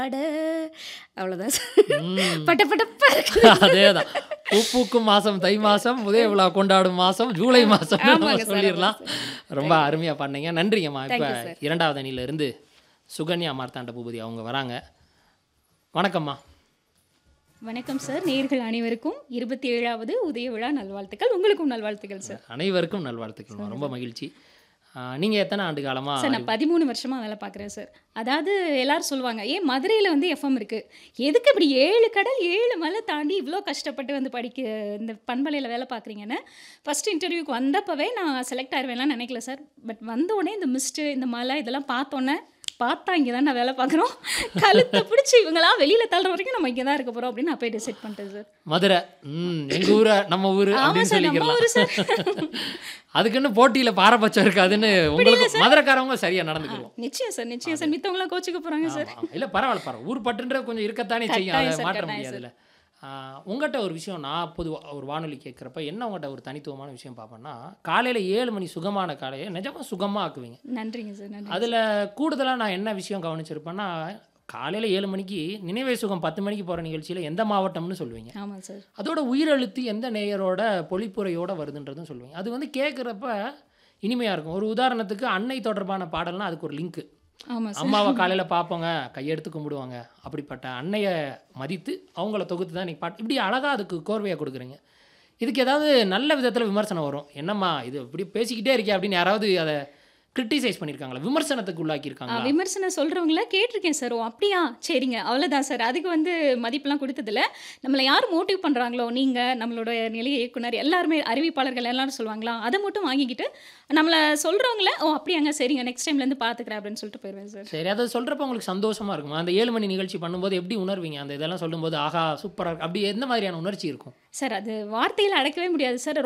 அட அவ்வளோதான் சார் ம். பட்ட பட்டப்பா இருக்கு அதேதான் பூ பூக்கும் மாசம் தை மாசம் உதய விழா கொண்டாடும் மாசம் ஜூலை மாசம் ஆமாங்க சார், சொல்லிடலாம் ரொம்ப அருமையா பண்ணீங்க நன்றிங்கம்மா இப்போ Thank you, sir. இரண்டாவது அணியில இருந்து சுகன்யா மார்த்தாண்ட பூபதி அவங்க வராங்க வணக்கம்மா வணக்கம் சார் நேர்கள் அனைவருக்கும் இருபத்தி ஏழாவது உதய விழா நல்வாழ்த்துக்கள் உங்களுக்கும் நல்வாழ்த்துக்கள் சார் அனைவருக்கும் நல்வாழ்த்துக்கள்மா ரொம்ப மகிழ்ச்சி ஆ, நீங்க எத்தனை ஆண்டு காலமா சார் நான் பதிமூணு வருஷமா வேலை பார்க்குறேன் சார் அதாவது எல்லாரும் சொல்லுவாங்க ஏன் மதுரையில் வந்து எஃப்எம் இருக்கு எதுக்கு இப்படி ஏழு கடல் ஏழு மலை தாண்டி இவ்வளோ கஷ்டப்பட்டு வந்து படிக்க இந்த பண்பலையில் வேலை பார்க்குறீங்கன்னு ஃபர்ஸ்ட் இன்டர்வியூக்கு வந்தப்பவே நான் செலக்ட் ஆயிடுவேன்லாம் நினைக்கல சார் பட் வந்த உடனே இந்த மிஸ்ட்டு இந்த மலை இதெல்லாம் பார்த்தோன்னே பார்த்தா இங்கே தான் நான் வேலை பார்க்குறோம் கழுத்தை பிடிச்சி இவங்களாம் வெளியில் தள்ளுற வரைக்கும் நம்ம இங்கே தான் இருக்க போகிறோம் அப்படின்னு நான் போய் டிசைட் பண்ணிட்டேன் சார் மதுரை ம் எங்க ஊரை நம்ம ஊரு ஆமா அப்படின்னு சார், நம்ம ஊரு சொல்லிக்கலாம் அதுக்குன்னு போட்டியில பாரபட்சம் இருக்காதுன்னு உங்களுக்கு மதுரைக்காரவங்க சரியா நடந்துக்குவோம் நிச்சயம் சார் நிச்சயம் சார் மித்தவங்களாம் கோச்சுக்க போகிறாங்க சார் ஆமா, ஆமா. இல்ல பரவாயில்ல பரவாயில்ல ஊர் பற்றுன்ற கொஞ்சம் இருக்கத்தானே செய்யும் கட்டாயம் அதை சார், மாற்ற கட்டாயம் முடியாதுல்ல உங்கள்கிட்ட ஒரு விஷயம் நான் பொதுவா ஒரு வானொலி கேட்குறப்ப என்ன உங்கள்கிட்ட ஒரு தனித்துவமான விஷயம் பார்ப்பேன்னா காலையில ஏழு மணி சுகமான காலையை நிஜமா சுகமா ஆக்குவீங்க நன்றிங்க சார் நன்றி அதுல கூடுதலா நான் என்ன விஷயம் கவனிச்சிருப்பேன்னா காலையில ஏழு மணிக்கு நினைவே சுகம் பத்து மணிக்கு போற நிகழ்ச்சியில எந்த மாவட்டம்னு சொல்லுவீங்க ஆமாம் சார் அதோட உயிரெழுத்து எந்த நேயரோட பொழிப்புரையோட வருதுன்றதும் சொல்லுவீங்க அது வந்து கேட்குறப்ப இனிமையாக இருக்கும் ஒரு உதாரணத்துக்கு அன்னை தொடர்பான பாடல்னா அதுக்கு ஒரு லிங்க்கு ஆமாம் சார் அம்மாவை காலையில் பார்ப்போங்க கையெடுத்து கும்பிடுவாங்க அப்படிப்பட்ட அன்னையை மதித்து அவங்கள தொகுத்து தான் நீங்கள் பாட்டு இப்படி அழகாக அதுக்கு கோர்வையாக கொடுக்குறீங்க இதுக்கு ஏதாவது நல்ல விதத்தில் விமர்சனம் வரும் என்னம்மா இது இப்படி பேசிக்கிட்டே இருக்கே அப்படின்னு யாராவது அதை கிரிட்டிசைஸ் பண்ணியிருக்காங்களா விமர்சனத்துக்கு ஆ, உள்ளாக்கியிருக்காங்களா விமர்சனம் சொல்கிறவங்கள கேட்டிருக்கேன் சார் ஓ அப்படியா சரிங்க அவ்வளோதான் சார் அதுக்கு வந்து மதிப்பெலாம் கொடுத்ததில்ல நம்மளை யார் மோட்டிவ் பண்ணுறாங்களோ நீங்கள் நம்மளோட நிலைய இயக்குனர் எல்லாருமே அறிவிப்பாளர்கள் எல்லாரும் சொல்லுவாங்களா அதை மட்டும் வாங்கிக்கிட்டு நம்மளை சொல்கிறவங்கள ஓ அப்படியாங்க சரிங்க நெக்ஸ்ட் டைம்லேருந்து பார்த்துக்கிறேன் அப்படின்னு சொல்லிட்டு போயிடுவேன் சார் சரி அதை சொல்கிறப்ப உங்களுக்கு சந்தோஷமா இருக்குமா அந்த ஏழு மணி நிகழ்ச்சி பண்ணும்போது எப்படி உணர்வீங்க அந்த இதெல்லாம் சொல்லும்போது ஆஹா சூப்பராக இருக்கு அப்படி எந்த மாதிரியான உணர்ச்சி இருக்கும் சார் அது வார்த்தையில் அடக்கவே முடியாது சார்